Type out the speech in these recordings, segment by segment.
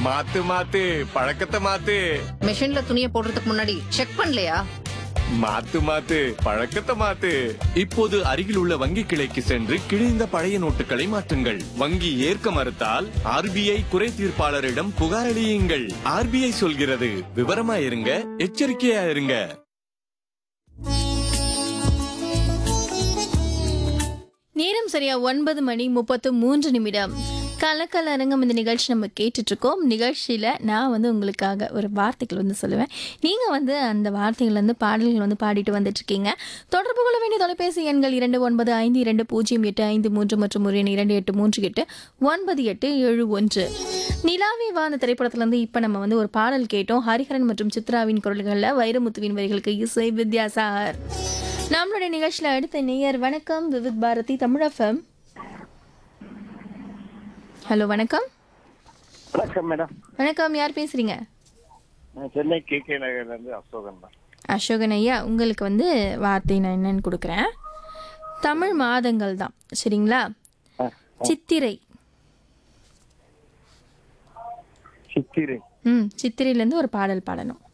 மாத்து மாத்து பழக்கத்தை மாத்து மிஷின்ல துணியை போடுறதுக்கு முன்னாடி செக் பண்ணலையா மாத்து மாத்து பழக்கத்தை மாத்து இப்போது அருகில் உள்ள வங்கி கிளைக்கு சென்று கிழிந்த பழைய நோட்டுகளை மாற்றுங்கள் வங்கி ஏற்க மறுத்தால் ஆர்பிஐ குறை தீர்ப்பாளரிடம் புகார் அளியுங்கள் ஆர்பிஐ சொல்கிறது விவரமா இருங்க எச்சரிக்கையா இருங்க நேரம் சரியா ஒன்பது மணி முப்பத்து மூன்று நிமிடம் கலக்கல் அரங்கம் இந்த நிகழ்ச்சி நம்ம கேட்டுட்டு இருக்கோம் நிகழ்ச்சியில் நான் வந்து உங்களுக்காக ஒரு வார்த்தைகள் வந்து சொல்லுவேன் நீங்கள் வந்து அந்த வார்த்தைகள் வந்து பாடல்கள் வந்து பாடிட்டு வந்துட்டு இருக்கீங்க தொடர்பு கொள்ள வேண்டிய தொலைபேசி எண்கள் இரண்டு ஒன்பது ஐந்து இரண்டு பூஜ்ஜியம் எட்டு ஐந்து மூன்று மற்றும் ஒரு எண் இரண்டு எட்டு மூன்று எட்டு ஒன்பது எட்டு ஏழு ஒன்று நிலாவே வா அந்த திரைப்படத்துலேருந்து இப்போ நம்ம வந்து ஒரு பாடல் கேட்டோம் ஹரிஹரன் மற்றும் சித்ராவின் குரல்களில் வைரமுத்துவின் வரிகளுக்கு இசை வித்யாசாகர் நம்மளுடைய நிகழ்ச்சியில் அடுத்த நேயர் வணக்கம் விவித் பாரதி தமிழ் எஃப்எம் ஹலோ வணக்கம் வணக்கம் மேடம் வணக்கம் யார் பேசுறீங்க நான் சென்னை கே கே நகர்ல இருந்து அசோகன் தான் அசோகன் ஐயா உங்களுக்கு வந்து வார்த்தை நான் என்னன்னு கொடுக்குறேன் தமிழ் மாதங்கள் தான் சரிங்களா சித்திரை சித்திரை ம் சித்திரையிலேருந்து ஒரு பாடல் பாடணும்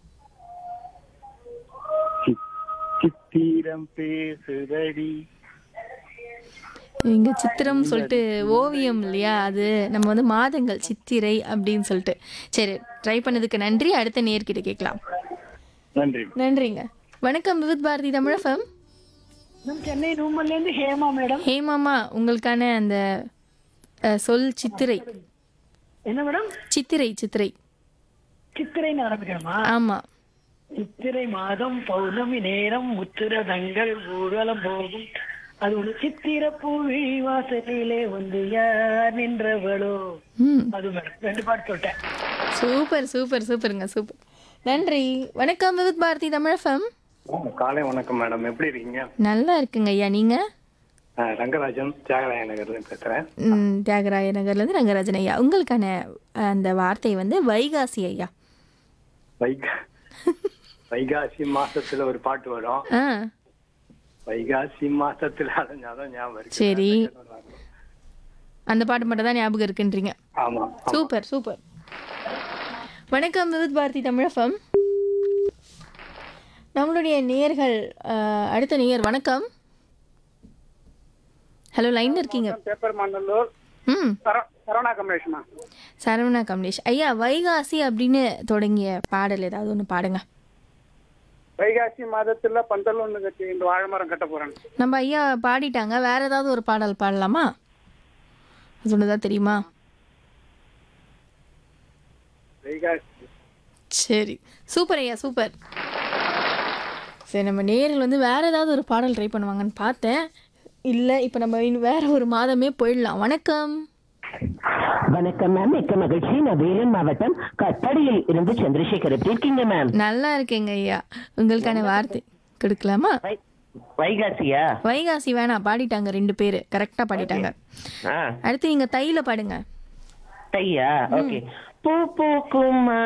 சி- சித்திரம் பேசுதடி இங்கே சித்திரம் சொல்லிட்டு ஓவியம் இல்லையா அது நம்ம வந்து மாதங்கள் சித்திரை அப்படின்னு சொல்லிட்டு சரி ட்ரை பண்ணதுக்கு நன்றி அடுத்த நேர்கிட்ட கேட்கலாம் நன்றி நன்றிங்க வணக்கம் விவித் பாரதி தமிழ் எஃப்எம் மேம் சென்னை ரூமல்ல இருந்து ஹேமா மேடம் ஹேமாமா உங்களுக்கான அந்த அஹ், சொல் சித்திரை என்ன மேடம் சித்திரை சித்திரை சித்திரைன்னு ஆரம்பிக்கிறோமா ஆமா சித்திரை மாதம் பௌர்ணமி நேரம் முத்திரதங்கள் ஊழலம் போகும் அது ஒரு சித்திர பூவி வாசலிலே வந்து யார் நின்றவளோ ம் அது மேடம் ரெண்டு பாட்டு சொல்லிட்டேன் சூப்பர் சூப்பர் சூப்பருங்க சூப்பர் நன்றி வணக்கம் விவித் பாரதி தமிழ் எஃப்எம் காலை வணக்கம் மேடம் எப்படி இருக்கீங்க நல்லா இருக்குங்க ஐயா நீங்க நான் ரங்கராஜன் தியாகராய நகர்ல பேசுறேன் ம், தியாகராய நகர்லேருந்து ரங்கராஜன் ஐயா உங்களுக்கான அஹ், அந்த வார்த்தை வந்து வைகாசி ஐயா வைகா வைகாசி மாசத்துல ஒரு பாட்டு வரும் ஆ வைகாசி மாசத்துல அதான் ஞாபகம் இருக்கு சரி அந்த பாட்டு மட்டும் தான் ஞாபகம் இருக்குன்றீங்க ஆமா சூப்பர் சூப்பர் வணக்கம் விவித் பாரதி தமிழகம் நம்மளுடைய நேயர்கள் அஹ், அடுத்த நேயர் வணக்கம் ஹலோ லைன்ல இருக்கீங்க பேப்பர் மண்டலூர் ம் சரவணா கமலேஷனா சரவணா கமலேஷ் ஐயா வைகாசி அப்படின்னு தொடங்கிய பாடல் ஏதாவது ஒன்று பாடுங்க வைகாசி மாதத்துல பந்தல் ஒண்ணு கட்டி இந்த வாழைமரம் கட்ட போறேன் நம்ம ஐயா பாடிட்டாங்க வேற ஏதாவது ஒரு பாடல் பாடலாமா அது ஒண்ணுதான் தெரியுமா வைகாசி சரி சூப்பர் ஐயா சூப்பர் சரி நம்ம நேரில் வந்து வேற ஏதாவது ஒரு பாடல் ட்ரை பண்ணுவாங்கன்னு பார்த்தேன் இல்லை இப்போ நம்ம இன்னும் வேற ஒரு மாதமே போயிடலாம் வணக்கம் வணக்கம் மேம் மிக்க மகிழ்ச்சி நான் வேலூர் மாவட்டம் கட்டடியில் இருந்து சந்திரசேகர் எப்படி இருக்கீங்க மேம் நல்லா இருக்கேங்க ஐயா உங்களுக்கான வார்த்தை கொடுக்கலாமா வை- வைகாசியா வைகாசி வேணாம் பாடிட்டாங்க ரெண்டு பேர் கரெக்டாக பாடிட்டாங்க ஆ அடுத்து நீங்கள் தையில பாடுங்க தையா ஓகே பூ பூக்கும்